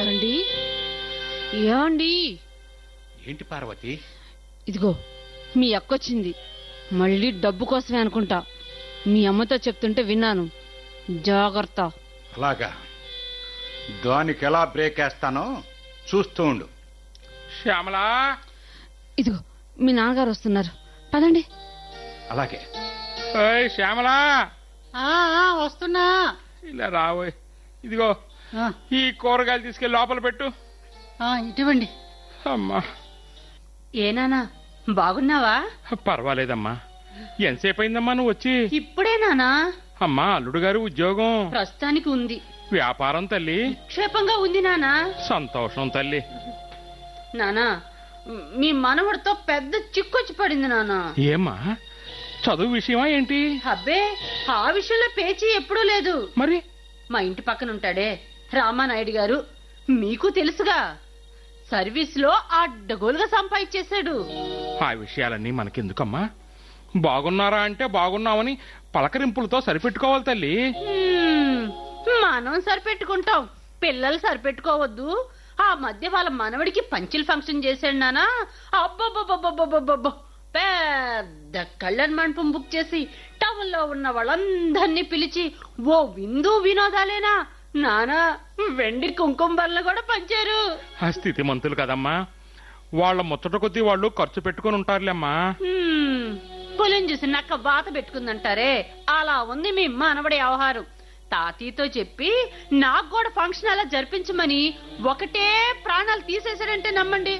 ఏమండి ఏమండి ఏంటి పార్వతి ఇదిగో మీ అక్కొచ్చింది మళ్ళీ డబ్బు కోసమే అనుకుంటా మీ అమ్మతో చెప్తుంటే విన్నాను జాగ్రత్త అలాగా దానికి ఎలా బ్రేక్ వేస్తానో చూస్తూ ఉండు శ్యామలా ఇదిగో మీ నాన్నగారు వస్తున్నారు పదండి అలాగే ఓయ్ శ్యామలా ఆ ఆ, వస్తున్నా ఇలా రావోయ్ ఇదిగో ఆ, ఈ కూరగాయలు తీసుకెళ్ళి లోపల పెట్టు ఆ, ఇటువంటి అమ్మా ఏనానా బాగున్నావా పర్వాలేదమ్మా ఎంతసేపు అయిందమ్మా నువ్వు వచ్చి ఇప్పుడే నానా అమ్మా అల్లుడు గారు ఉద్యోగం ప్రస్తుతానికి ఉంది వ్యాపారం తల్లి క్షేపంగా ఉంది నానా సంతోషం తల్లి నానా మీ మనవడితో పెద్ద చిక్కొచ్చి పడింది నానా ఏమ్మా చదువు విషయమా ఏంటి అబ్బే ఆ విషయంలో పేచీ ఎప్పుడూ లేదు మరి మా ఇంటి పక్కన ఉంటాడే రామానాయుడు గారు మీకు తెలుసుగా సర్వీస్ లో అడ్డగోలుగా సంపాదించేశాడు ఆ విషయాలన్నీ మనకెందుకమ్మా బాగున్నారా అంటే బాగున్నామని పలకరింపులతో సరిపెట్టుకోవాలి తల్లి హ్మ్, మనం సరిపెట్టుకుంటాం పిల్లలు సరిపెట్టుకోవద్దు ఆ మధ్య వాళ్ళ మనవడికి పంచిల్ ఫంక్షన్ చేశాడు నానా అబ్బబ్బబ్బబ్బబ్బబ్బబ్బ పెద్ద కళ్యాణ మండపం బుక్ చేసి టౌన్ లో ఉన్న వాళ్ళందరినీ పిలిచి ఓ విందు వినోదాలేనా నానా వెండి కుంకుమ బల్ల కూడా పంచారు ఆ స్థితి మంతులు కదమ్మా వాళ్ళ ముచ్చట కొద్దీ వాళ్ళు ఖర్చు పెట్టుకుని ఉంటారులేమ్మా హ్మ్, పులిని చూసి నక్క వాత పెట్టుకుందంటారే అలా ఉంది మీ మనవడి వ్యవహారం తాతయ్యతో చెప్పి నాకు కూడా ఫంక్షన్ అలా జరిపించమని ఒకటే ప్రాణాలు తీసేశారంటే నమ్మండి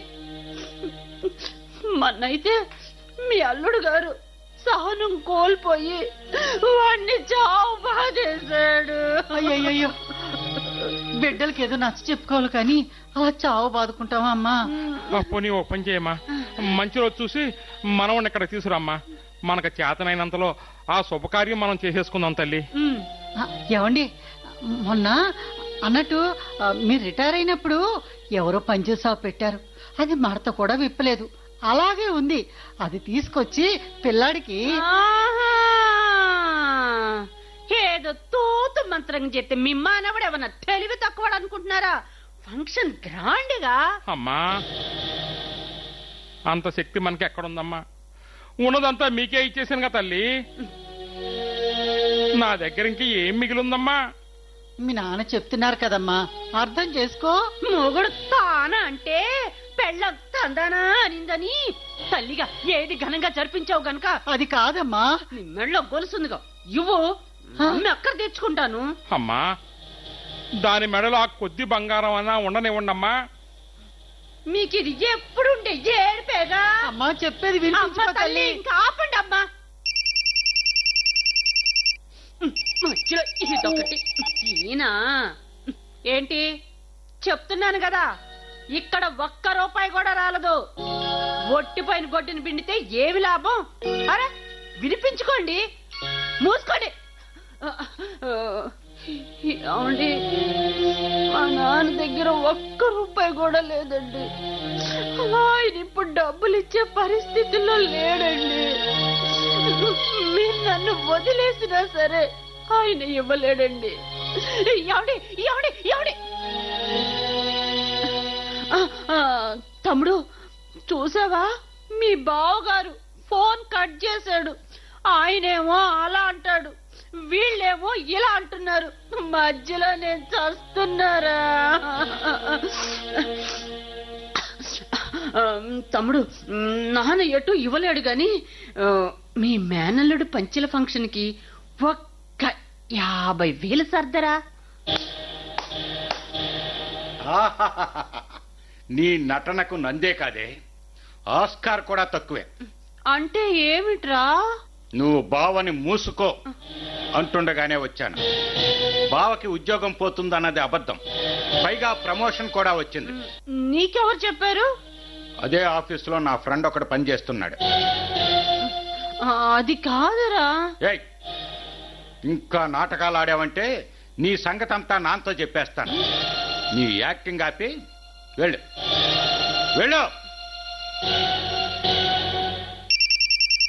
మొన్నైతే మీ అల్లుడు గారు సహనం కోల్పోయి వాణ్ణి చావు బాధేశాడు అయ్యయ్యో బిడ్డలకి ఏదో నచ్చ చెప్పుకోవాలి కానీ అలా చావు బాదుకుంటావా అమ్మా పోనీ ఓ పని చేయమ్మా మంచి రోజు చూసి మనవణ్ణి ఇక్కడ తీసుకురామ్మా మనకు చేతనైనంతలో ఆ శుభకార్యం మనం చేసేసుకుందాం తల్లి ఉమ్, ఆ, ఏమండి మొన్న అన్నట్టు ఆ, మీరు రిటైర్ అయినప్పుడు ఎవరో పంచే షాప్ పెట్టారు అది మడత కూడా విప్పలేదు అలాగే ఉంది అది తీసుకొచ్చి పిల్లాడికి ఆహా! ఏదో తోతు మంత్రం చెప్తే మీ మానవుడు ఏమన్నా తెలివి తక్కువ అనుకుంటున్నారా ఫంక్షన్ గ్రాండ్ గా అమ్మా అంత శక్తి మనకి ఎక్కడుందమ్మా ఉన్నదంతా మీకే ఇచ్చేసాను కదా తల్లి నా దగ్గర ఇంక ఏం మిగిలిందమ్మా మీ నాన్న చెప్తున్నారు కదమ్మా అర్థం చేసుకో మొగుడు తాన అంటే పెళ్ళం తందానా అనిందని తల్లిగా ఏది ఘనంగా జరిపించావు గనక అది కాదమ్మా నీ మెళ్ళో గొలుసుందిగా ఇవ్వు అమ్మి అక్కడ తెచ్చుకుంటాను అమ్మా దాని మెడలో ఆ కొద్ది బంగారం అన్నా ఉండనివ్వండమ్మా మీకు ఇది ఎప్పుడుండే ఏడిపేగా అమ్మా చెప్పేది అమ్మ వినిపించుకో తల్లి తల్లి ఇంకా ఆపండి అమ్మా మధ్యలో ఇదొకటి ఈయన ఏంటి చెప్తున్నాను కదా ఇక్కడ ఒక్క రూపాయి కూడా రాలదు ఒట్టిపోయిన గొడ్డుని పిండితే ఏమి లాభం అరే వినిపించుకోండి మూసుకోండి ఏమండి మా నాన్న దగ్గర ఒక్క రూపాయి కూడా లేదండి ఆయన ఇప్పుడు డబ్బులు ఇచ్చే పరిస్థితుల్లో లేడండి మీరు నన్ను వదిలేసినా సరే ఆయన ఇవ్వలేడండి ఎవడి ఎవడి ఎవడి ఆ, ఆ, తమ్ముడు చూసావా మీ బావగారు ఫోన్ కట్ చేశాడు ఆయనేమో అలా అంటాడు వీళ్ళేమో ఇలా అంటున్నారు మధ్యలో నేను చస్తున్నారా ఆ, తమ్ముడు నాన్న ఎటు ఇవ్వలేడు గాని ఆ, మీ మేనల్లుడు పంచెల ఫంక్షన్ కి ఒక్క యాభై వేలు సర్దరా ఆహాహాహా. నీ నటనకు నందే కాదే ఆస్కార్ కూడా తక్కువే అంటే ఏమిట్రా నువ్వు బావని మూసుకో అంటుండగానే వచ్చాను బావకి ఉద్యోగం పోతుందన్నది అబద్ధం పైగా ప్రమోషన్ కూడా వచ్చింది నీకెవరు చెప్పారు అదే ఆఫీసులో నా ఫ్రెండ్ ఒకడు పనిచేస్తున్నాడు ఆ, అది కాదురా ఏయ్ ఇంకా నాటకాలు ఆడావంటే నీ సంగతి అంతా నాతో చెప్పేస్తాను నీ యాక్టింగ్ ఆపి వెళ్ళు వెళ్ళు